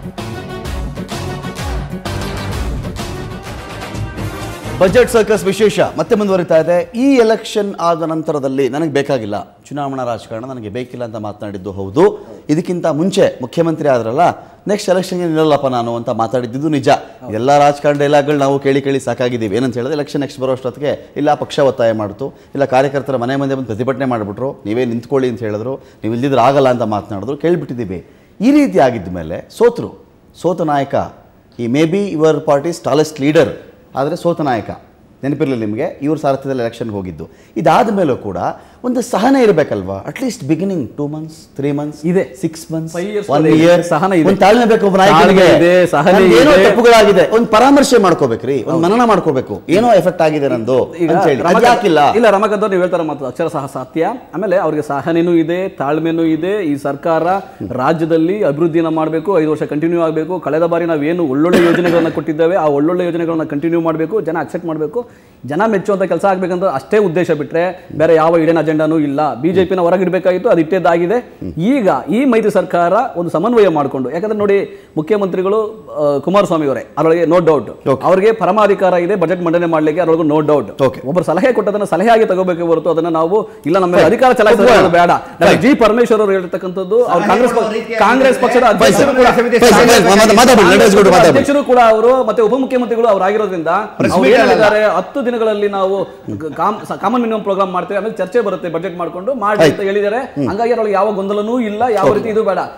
Budget circus ವಿಶೇಷ ಮತ್ತೆ ಮುಂದುವರಿತಾ ಇದೆ ಈ ಎಲೆಕ್ಷನ್ ಆದ ನಂತರದಲ್ಲಿ ನನಗೆ ಬೇಕಾಗಿಲ್ಲ ಚುನಾವಣಾ ರಾಜಕಾರಣ ನನಗೆ ಬೇಕಿಲ್ಲ ಅಂತ ಮಾತನಾಡಿದ್ದು ಹೌದು ಇದಕ್ಕಿಂತ ಮುಂಚೆ ಮುಖ್ಯಮಂತ್ರಿ ಆದ್ರಲ್ಲ ನೆಕ್ಸ್ಟ್ ಎಲೆಕ್ಷನ್ಗೆ ನಿಲ್ಲಲ್ಲಪ್ಪ ನಾನು ಅಂತ ಮಾತಾಡಿದ್ದು ನಿಜ ಎಲ್ಲ ರಾಜಕಾರಣ ಡೈಲಾಗ್ಗಳು ನಾವು ಕೇಳಿ ಕೇಳಿ ಸಾಕಾಗಿದ್ದೀವಿ ಏನಂತ ಹೇಳಿದ್ರೆ ಎಲೆಕ್ಷನ್ ನೆಕ್ಸ್ಟ್ ಬರೋ ಅಷ್ಟೊತ್ತಿಗೆ ಇಲ್ಲ ಪಕ್ಷ ಒತ್ತಾಯ ಮಾಡ್ತು ಇಲ್ಲ ಕಾರ್ಯಕರ್ತರ ಮನೆ ಮುಂದೆ ಬಂದು ಪ್ರತಿಭಟನೆ ಮಾಡಿಬಿಟ್ರು ನೀವೇ ನಿಂತ್ಕೊಳ್ಳಿ ಅಂತ ಹೇಳಿದ್ರು ನೀವು ಇಲ್ದಿದ್ರೆ ಆಗಲ್ಲ ಅಂತ ಮಾತನಾಡಿದ್ರು ಕೇಳಿಬಿಟ್ಟಿದ್ದೀವಿ ಈ ರೀತಿ ಆಗಿದ್ದ ಮೇಲೆ ಸೋತರು ಸೋತ ನಾಯಕ ಈ maybe your party's tallest leader ಆದರೆ ಸೋತ ನಾಯಕ ನೆನಪಿರಲಿಲ್ಲ ನಿಮಗೆ ಇವ್ರ ಸಾರಥ್ಯದಲ್ಲಿ ಎಲೆಕ್ಷನ್ಗೆ ಹೋಗಿದ್ದು ಇದಾದ ಮೇಲೂ ಕೂಡ ಒಂದು ಸಹನೆ ಇರಬೇಕಲ್ವಾ at least beginning two months three months ಇದೆ. Six months Five years one ವರೆಗೆ ಇಯರ್ ಸಹನೆ ಇದೆ. ಒಂದು ತಾಳ್ಮೆ ಬೇಕು ಒಬ್ಬ ನಾಯಕನಿಗೆ ತಾಳ್ಮೆ ಇದೆ, ಸಹನೆ ನನ್ಗೆ ಏನೋ ಇದೆ. ತಪ್ಪುಗಳಾಗಿದೆ ಒಂದು ಪರಾಮರ್ಶೆ ಮಾಡ್ಕೋಬೇಕ್ರಿ ಒಂದು ಮನನ ಮಾಡ್ಕೋಬೇಕು ಏನೋ ಎಫೆಕ್ಟ್ ಆಗಿದೆ ನಂದು ಈಗ ಅಂತ ಹೇಳಿ ಅದು ರಮಕಾಂತ್- ಯಾಕಿಲ್ಲ ಇಲ್ಲ ರಮಕಾಂತ್ ಅವ್ರು ನೀವು ಹೇಳ್ತಾರ ಮಾತು ಅಕ್ಷರ ಸಹ ಸತ್ಯ ಆಮೇಲೆ ಅವ್ರಿಗೆ ಸಹನೆನೂ ಇದೆ ತಾಳ್ಮೆನೂ ಇದೆ ಈ ಸರ್ಕಾರ ರಾಜ್ಯದಲ್ಲಿ ಅಭಿವೃದ್ಧಿನ ಮಾಡಬೇಕು ಐದು ವರ್ಷ ಕಂಟಿನ್ಯೂ ಆಗಬೇಕು ಕಳೆದ ಬಾರಿ ನಾವೇನು ಒಳ್ಳೊಳ್ಳೆ ಯೋಜನೆಗಳನ್ನ ಕೊಟ್ಟಿದ್ದೇವೆ ಆ ಒಳ್ಳೊಳ್ಳೆ ಯೋಜನೆಗಳನ್ನ ಕಂಟಿನ್ಯೂ ಮಾಡಬೇಕು ಜನ ಅಕ್ಸೆಪ್ಟ್ ಮಾಡಬೇಕು ಜನ ಮೆಚ್ಚುವಂತ ಕೆಲಸ ಆಗ್ಬೇಕಂತ ಅಷ್ಟೇ ಉದ್ದೇಶ ಬಿಟ್ರೆ ಬೇರೆ ಯಾವ ಇಡೇನ್ ಅಜೆಂಡಾನೂ ಇಲ್ಲ ಬಿಜೆಪಿನ ಹೊರಗಿಡಬೇಕಾಗಿತ್ತು ಅದು ಇಟ್ಟೇದಾಗಿದೆ ಈಗ ಈ ಮೈತ್ರಿ ಸರ್ಕಾರ ಒಂದು ಸಮನ್ವಯ ಮಾಡಿಕೊಂಡು ಯಾಕಂದ್ರೆ ನೋಡಿ ಮುಖ್ಯಮಂತ್ರಿಗಳು ಆ, ಕುಮಾರಸ್ವಾಮಿ ಅವರೇ ಅದರೊಳಗೆ ನೋ ಡೌಟ್ ಅವರಿಗೆ ಪರಮಾಧಿಕಾರ ಇದೆ ಬಜೆಟ್ ಮಂಡನೆ ಮಾಡಲಿಕ್ಕೆ ಅದರೊಳಗೆ ನೋ ಡೌಟ್ Okay. ಒಬ್ಬರು ಸಲಹೆ ಕೊಟ್ಟದನ್ನ ಸಲಹೆಯಾಗಿ ತಗೋಬೇಕು ಹೊರತು ಅದನ್ನ ನಾವು ಇಲ್ಲ ನಮ್ಮ ಮೇಲೆ ಅಧಿಕಾರ ಚಲಾಯಿಸೋದು ಬೇಡ ನಮಗೆ ಜಿ ಪರಮೇಶ್ವರ್ ಅವರು ಹೇಳ್ತಕ್ಕಂಥದ್ದು ಅವ್ರು ಕಾಂಗ್ರೆಸ್ ಪಕ್ಷ- ಕಾಂಗ್ರೆಸ್ ಪಕ್ಷದ ಅಧ್ಯಕ್ಷರು ಕೂಡ ಮಾತಾಡಿ, ಮಾತಾಡಿ, ನಡೆಸ್ಕೊಡು, ಮಾತಾಡಿ. ಅಧ್ಯಕ್ಷರು ಕೂಡ ಅವರು ಮತ್ತೆ ಉಪಮುಖ್ಯಮಂತ್ರಿಗಳು ಅವರಾಗಿರೋದ್ರಿಂದ ಅವ್ರು ಏನ್ ಹೇಳಿದ್ದಾರೆ ಹತ್ತು ದಿನಗಳಲ್ಲಿ ನಾವು ಕಾಮನ್ ಮಿನಿಮಮ್ ಪ್ರೋಗ್ರಾಮ್ ಮಾಡ್ತೇವೆ ಆಮೇಲೆ ಚರ್ಚೆ ಬರುತ್ತೆ ಬಜೆಟ್ ಮಾಡ್ಕೊಂಡು ಮಾಡಿ ಅಂತ ಹೇಳಿದ್ದಾರೆ ಹಂಗಾಗಿ ಅದ್ರೊಳಗೆ ಯಾವ ಗೊಂದಲನೂ ಇಲ್ಲ ಯಾವ ರೀತಿ ಇದು ಬೇಡ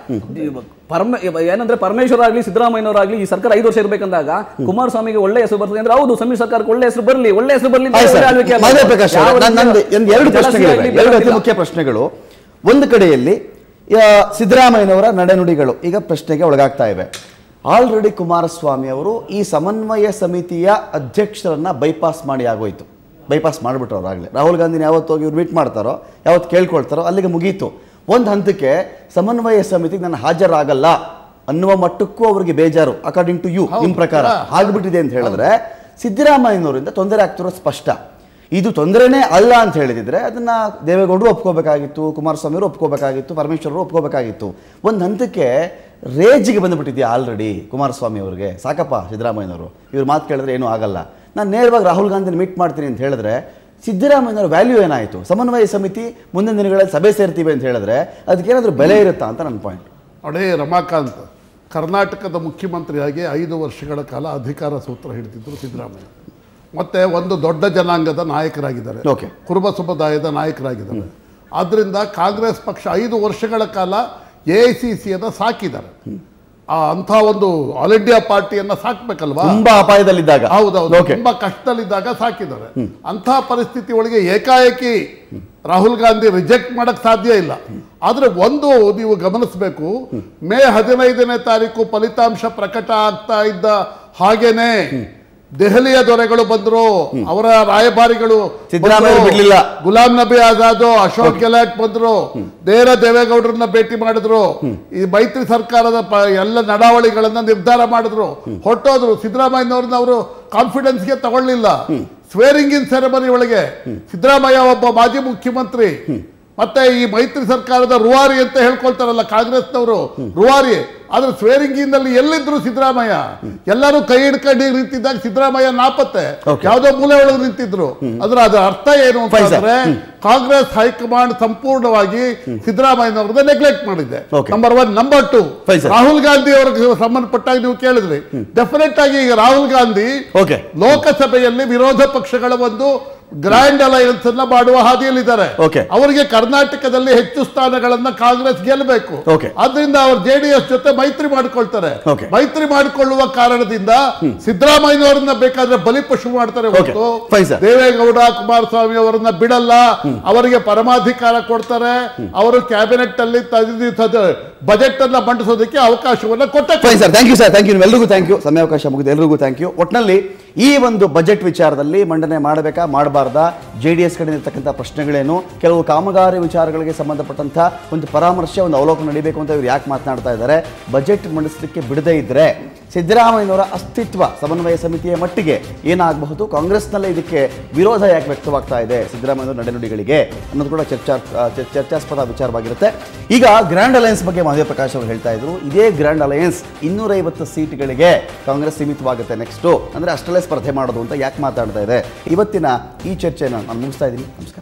ಪರಮ ಏನಂದ್ರೆ ಪರಮೇಶ್ವರ ಆಗ್ಲಿ ಸಿದ್ದರಾಮಯ್ಯನವರಾಗ್ಲಿ ಈ ಸರ್ಕಾರ ಐದು ವರ್ಷ ಇರ್ಬೇಕಂದಾಗ ಕುಮಾರಸ್ವಾಮಿಗೆ ಒಳ್ಳೆ ಹೆಸರು ಬರ್ತದೆ ಅಂದ್ರೆ ಹೌದು ಸಮ್ಮಿಶ್ರ ಸರ್ಕಾರಕ್ಕೆ ಒಳ್ಳೆ ಹೆಸರು ಬರಲಿ ಒಳ್ಳೆ ಹೆಸರು ಬರಲಿ ಆಯ್ತು ಸರ್. ಮಾಧವ ಪ್ರಕಾಶ್ ಅವರೇ, ನನ್ನ- ನಂದು ಒಂದು ಎರಡು ಜಲಸಿ ಪ್ರಶ್ನೆಗಳಿವೆ ಆಗ್ಲಿ, ಎರಡು ಅತಿ ಬೇರೆದಿಲ್ಲ. ಮುಖ್ಯ ಪ್ರಶ್ನೆಗಳು ಒಂದು ಕಡೆಯಲ್ಲಿ ಆ, ಸಿದ್ದರಾಮಯ್ಯನವರ ನಡೆನುಡಿಗಳು ಈಗ ಪ್ರಶ್ನೆಗೆ ಒಳಗಾಗ್ತಾ ಇವೆ ಆಲ್ರೆಡಿ ಕುಮಾರಸ್ವಾಮಿ ಅವರು ಈ ಸಮನ್ವಯ ಸಮಿತಿಯ ಅಧ್ಯಕ್ಷರನ್ನ ಬೈಪಾಸ್ ಮಾಡಿ ಆಗೋಯ್ತು ಬೈಪಾಸ್ ಮಾಡಿಬಿಟ್ರು ಅವರಾಗಲೇ ರಾಹುಲ್ ಗಾಂಧಿನ ಯಾವತ್ತು ಹೋಗಿ ಇವ್ರು ಮೀಟ್ ಮಾಡ್ತಾರೋ ಯಾವತ್ತು ಕೇಳ್ಕೊಳ್ತಾರೋ ಅಲ್ಲಿಗೆ ಮುಗೀತು ಒಂದು ಹಂತಕ್ಕೆ ಸಮನ್ವಯ ಸಮಿತಿಗೆ ನಾನು ಹಾಜರಾಗಲ್ಲ ಅನ್ನುವ ಮಟ್ಟಕ್ಕೂ ಅವರಿಗೆ ಬೇಜಾರು ಅಕಾರ್ಡಿಂಗ್ ಟು ಯು ನಿಮ್ಮ ಪ್ರಕಾರ ಆಗ್ಬಿಟ್ಟಿದೆ ಅಂತ ಹೇಳಿದ್ರೆ ಸಿದ್ದರಾಮಯ್ಯನವರಿಂದ ತೊಂದರೆ ಆಗ್ತಿರೋದು ಸ್ಪಷ್ಟ ಇದು ತೊಂದರೆನೇ ಅಲ್ಲ ಅಂತ ಹೇಳಿದಿದ್ರೆ ಅದನ್ನ ದೇವೇಗೌಡರು ಒಪ್ಕೋಬೇಕಾಗಿತ್ತು ಕುಮಾರಸ್ವಾಮಿ ಅವರು ಒಪ್ಕೋಬೇಕಾಗಿತ್ತು ಪರಮೇಶ್ವರ್ ಅವರು ಒಪ್ಕೋಬೇಕಾಗಿತ್ತು ಒಂದು ಹಂತಕ್ಕೆ ರೇಜಿಗೆ ಬಂದುಬಿಟ್ಟಿದ್ಯಾ ಆಲ್ರೆಡಿ ಕುಮಾರಸ್ವಾಮಿ ಅವರಿಗೆ ಸಾಕಪ್ಪ ಸಿದ್ದರಾಮಯ್ಯನವರು ಇವ್ರ ಮಾತು ಕೇಳಿದ್ರೆ ಏನೂ ಆಗಲ್ಲ ನಾನು ನೇರವಾಗಿ ರಾಹುಲ್ ಗಾಂಧಿನ ಮೀಟ್ ಮಾಡ್ತೀನಿ ಅಂತ ಹೇಳಿದ್ರೆ ಸಿದ್ದರಾಮಯ್ಯನವರ ವ್ಯಾಲ್ಯೂ ಏನಾಯಿತು ಸಮನ್ವಯ ಸಮಿತಿ ಮುಂದಿನ ದಿನಗಳಲ್ಲಿ ಸಭೆ ಸೇರ್ತೀವಿ ಅಂತ ಹೇಳಿದ್ರೆ ಅದಕ್ಕೇನಾದರೂ ಬೆಲೆ ಇರುತ್ತಾ ಅಂತ ನನ್ನ ಪಾಯಿಂಟ್ ಅಡೇ ರಮಾಕಾಂತ್ ಕರ್ನಾಟಕದ ಮುಖ್ಯಮಂತ್ರಿಯಾಗಿ ಐದು ವರ್ಷಗಳ ಕಾಲ ಅಧಿಕಾರ ಸೂತ್ರ ಹಿಡಿದಿದ್ದರು ಸಿದ್ದರಾಮಯ್ಯ ಮತ್ತೆ ಒಂದು ದೊಡ್ಡ ಜನಾಂಗದ ನಾಯಕರಾಗಿದ್ದಾರೆ Okay. ಕುರುಬ ಸಮುದಾಯದ ನಾಯಕರಾಗಿದ್ದಾರೆ ಆದ್ದರಿಂದ ಕಾಂಗ್ರೆಸ್ ಪಕ್ಷ ಐದು ವರ್ಷಗಳ ಕಾಲ ಎ ಐ ಸಿ ಸಿಯನ್ನು ಸಾಕಿದ್ದಾರೆ ಆ ಅಂಥ ಒಂದು ಆಲ್ ಇಂಡಿಯಾ ಪಾರ್ಟಿಯನ್ನ ಸಾಕ್ಬೇಕಲ್ವಾ ತುಂಬಾ ಅಪಾಯದಲ್ಲಿದ್ದಾಗ ಹೌದೌದು ಓಕೆ ತುಂಬಾ ಕಷ್ಟದಲ್ಲಿದ್ದಾಗ ಸಾಕಿದ್ದಾರೆ ಅಂಥ ಪರಿಸ್ಥಿತಿ ಒಳಗೆ ಏಕಾಏಕಿ ರಾಹುಲ್ ಗಾಂಧಿ ರಿಜೆಕ್ಟ್ ಮಾಡಕ್ ಸಾಧ್ಯ ಇಲ್ಲ ಆದ್ರೆ ಒಂದು ನೀವು ಗಮನಿಸಬೇಕು ಮೇ ಹದಿನೈದನೇ ತಾರೀಕು ಫಲಿತಾಂಶ ಪ್ರಕಟ ಆಗ್ತಾ ಇದ್ದ ಹಾಗೇನೆ ದೆಹಲಿಯ ದೊರೆಗಳು ಬಂದ್ರು ಅವರ ರಾಯಭಾರಿಗಳು ಸಿದ್ದರಾಮಯ್ಯ ಬಂದ್ರು. ಬಿಡ್ಲಿಲ್ಲ. ಗುಲಾಂ ನಬಿ ಆಜಾದ್ ಅಶೋಕ್ ಗೆಹ್ಲೋಟ್ ಬಂದ್ರು ನೇರ ದೇವೇಗೌಡರನ್ನ ಭೇಟಿ ಮಾಡಿದ್ರು ಈ ಮೈತ್ರಿ ಸರ್ಕಾರದ ಪ- ಎಲ್ಲ ನಡಾವಳಿಗಳನ್ನ ನಿರ್ಧಾರ ಮಾಡಿದ್ರು ಹೊರಟೋದ್ರು ಸಿದ್ದರಾಮಯ್ಯನವ್ರನ್ನ ಅವರು ಕಾನ್ಫಿಡೆನ್ಸ್ಗೆ ತಗೊಳ್ಳಿಲ್ಲ ಸ್ವೇರಿಂಗ್ ಇನ್ ಸೆರೆಮನಿ ಒಳಗೆ ಸಿದ್ದರಾಮಯ್ಯ ಒಬ್ಬ ಮಾಜಿ ಮುಖ್ಯಮಂತ್ರಿ ಮತ್ತೆ ಈ ಮೈತ್ರಿ ಸರ್ಕಾರದ ರೂವಾರಿ ಅಂತ ಹೇಳ್ಕೊಳ್ತಾರಲ್ಲ ಕಾಂಗ್ರೆಸ್ನವರು ರೂವಾರಿ ಆದ್ರೆ ಸ್ವೇರಿಂಗ್ ನಲ್ಲಿ ಎಲ್ಲಿದ್ರು ಸಿದ್ದರಾಮಯ್ಯ ಎಲ್ಲರೂ ಕೈ ಹಿಡ್ಕೊಂಡು ನಿಂತಿದ್ದಾಗ ಸಿದ್ದರಾಮಯ್ಯ ನಾಪತ್ತೆ Okay. ಯಾವುದೋ ಮೂಲೆ ಒಳಗೆ ನಿಂತಿದ್ರು ಅದ್ರ ಅದರ ಅರ್ಥ ಏನು Fine, sir. ಅಂತಂದ್ರೆ ಕಾಂಗ್ರೆಸ್ ಹೈಕಮಾಂಡ್ ಸಂಪೂರ್ಣವಾಗಿ ಸಿದ್ದರಾಮಯ್ಯನವ್ರನ್ನ ನೆಗ್ಲೆಕ್ಟ್ ಮಾಡಿದೆ Okay. Number one number two Fine, sir. Rahul Gandhi ಅವರಿಗೆ ಸಂಬಂಧಪಟ್ಟಾಗ ನೀವು ಕೇಳಿದ್ರಿ ಡೆಫಿನೆಟ್ ಆಗಿ ಈಗ ರಾಹುಲ್ ಗಾಂಧಿ ಓಕೆ ಲೋಕಸಭೆಯಲ್ಲಿ ವಿರೋಧ ಪಕ್ಷಗಳ ಒಂದು ಗ್ರ್ಯಾಂಡ್ ಅಲಯನ್ಸ್ ಅನ್ನ ಮಾಡುವ ಹಾದಿಯಲ್ಲಿದ್ದಾರೆ Okay. ಅವರಿಗೆ ಕರ್ನಾಟಕದಲ್ಲಿ ಹೆಚ್ಚು ಸ್ಥಾನಗಳನ್ನ ಕಾಂಗ್ರೆಸ್ ಗೆಲ್ಲಬೇಕು Okay. ಆದ್ರಿಂದ ಅವರು ಜೆಡಿಎಸ್ ಜೊತೆ ಮೈತ್ರಿ ಮಾಡಿಕೊಳ್ತಾರೆ Okay. ಮೈತ್ರಿ ಮಾಡಿಕೊಳ್ಳುವ ಕಾರಣದಿಂದ ಸಿದ್ದರಾಮಯ್ಯನವರನ್ನ ಬೇಕಾದ್ರೆ ಬಲಿಪಶು ಮಾಡ್ತಾರೆ Okay. ಹೊರತು Fine, sir. ದೇವೇಗೌಡ ಕುಮಾರಸ್ವಾಮಿ ಅವರನ್ನ ಬಿಡಲ್ಲ ಅವರಿಗೆ ಪರಮಾಧಿಕಾರ ಕೊಡ್ತಾರೆ ಅವರು ಕ್ಯಾಬಿನೆಟ್ ಅಲ್ಲಿ ಬಜೆಟ್ ಅನ್ನ ಮಂಡಿಸೋದಕ್ಕೆ ಅವಕಾಶವನ್ನ ಕೊಟ್ಟ fine sir thank you sir thank you ನಿಮ್ಮೆಲ್ಲರಿಗೂ ಥ್ಯಾಂಕ್ ಯು ಸಮಯಾವಕಾಶ ಮುಗಿದು ಎಲ್ರಿಗೂ ಥ್ಯಾಂಕ್ ಯು ಒಟ್ಟಿನಲ್ಲಿ ಈ ಒಂದು ಬಜೆಟ್ ವಿಚಾರದಲ್ಲಿ ಮಂಡನೆ ಮಾಡಬೇಕಾ ಮಾಡಬಾರ್ದಾ ಜೆ ಡಿ ಎಸ್ ಕಡೆ ಇರ್ತಕ್ಕಂಥ ಪ್ರಶ್ನೆಗಳೇನು ಕೆಲವು ಕಾಮಗಾರಿ ವಿಚಾರಗಳಿಗೆ ಸಂಬಂಧಪಟ್ಟಂಥ ಒಂದು ಪರಾಮರ್ಶೆ ಒಂದು ಅವಲೋಕನ ನಡೀಬೇಕು ಅಂತ ಇವ್ರು ಯಾಕೆ ಮಾತನಾಡ್ತಾ ಇದ್ದಾರೆ ಬಜೆಟ್ ಮಂಡಿಸಲಿಕ್ಕೆ ಬಿಡದೇ ಇದ್ದರೆ ಸಿದ್ದರಾಮಯ್ಯನವರ ಅಸ್ತಿತ್ವ ಸಮನ್ವಯ ಸಮಿತಿಯ ಮಟ್ಟಿಗೆ ಏನಾಗಬಹುದು ಕಾಂಗ್ರೆಸ್ನಲ್ಲೇ ಇದಕ್ಕೆ ವಿರೋಧ ಯಾಕೆ ವ್ಯಕ್ತವಾಗ್ತಾ ಇದೆ ಸಿದ್ದರಾಮಯ್ಯನವರ ನಡೆನುಡಿಗಳಿಗೆ ಅನ್ನೋದು ಕೂಡ ಚರ್ಚಾ ಆ, ಚರ್- ಚರ್ಚಾಸ್ಪದ ವಿಚಾರವಾಗಿರುತ್ತೆ ಈಗ ಗ್ರ್ಯಾಂಡ್ ಅಲಯನ್ಸ್ ಬಗ್ಗೆ ಮಹದೇವ ಪ್ರಕಾಶ್ ಅವರು ಹೇಳ್ತಾ ಇದ್ರು ಇದೇ ಗ್ರ್ಯಾಂಡ್ ಅಲಯನ್ಸ್ ಇನ್ನೂರೈವತ್ತು ಸೀಟ್ಗಳಿಗೆ ಕಾಂಗ್ರೆಸ್ ಸೀಮಿತವಾಗುತ್ತೆ ನೆಕ್ಸ್ಟು ಅಂದರೆ ಅಷ್ಟಲ್ಲೇ ಸ್ಪರ್ಧೆ ಮಾಡೋದು ಅಂತ ಯಾಕೆ ಮಾತಾಡ್ತಾ ಇದೆ ಇವತ್ತಿನ ಈ ಚರ್ಚೆನ ನಾನು ಮುಗಿಸ್ತಾ ಇದ್ದೀನಿ ನಮಸ್ಕಾರ